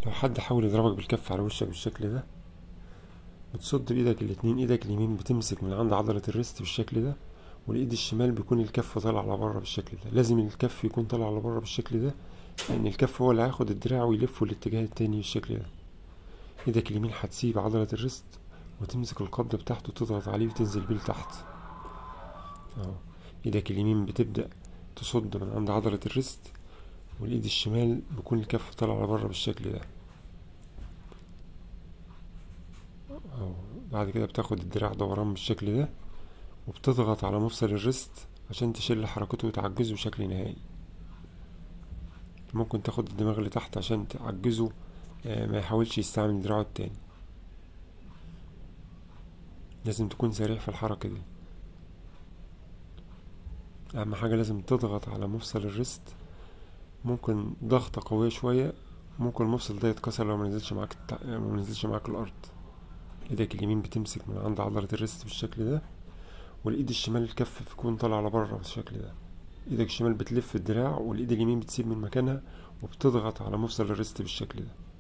لو حد حاول يضربك بالكف على وشك بالشكل ده بتصد بايدك الاتنين ايدك اليمين بتمسك من عند عضلة الريست بالشكل ده والايد الشمال بيكون الكف طالع لبره بالشكل ده لازم الكف يكون طالع لبره بالشكل ده لان الكف هو اللي هياخد الدراع ويلفه الاتجاه التاني بالشكل ده ايدك اليمين هتسيب عضلة الريست وتمسك القبضة بتاعته تضغط عليه وتنزل بيه لتحت اهو ايدك اليمين بتبدأ تصد من عند عضلة الريست والايد الشمال بيكون الكف طالع لبره بالشكل ده اهو بعد كده بتاخد الدراع دوران بالشكل ده وبتضغط على مفصل الريست عشان تشيل حركته وتعجزه بشكل نهائي ممكن تاخد الدماغ لتحت عشان تعجزه آه، ما يحاولش يستعمل دراعه التاني لازم تكون سريع في الحركة دي أهم حاجة لازم تضغط على مفصل الريست ممكن ضغطة قوية شوية ممكن المفصل ده يتكسر لو منزلش معاك التع... لو منزلش معاك الأرض ايدك اليمين بتمسك من عند عضلة الريست بالشكل ده والايد الشمال الكف بيكون طالع لبره بالشكل ده ايدك الشمال بتلف الدراع والايد اليمين بتسيب من مكانها وبتضغط على مفصل الريست بالشكل ده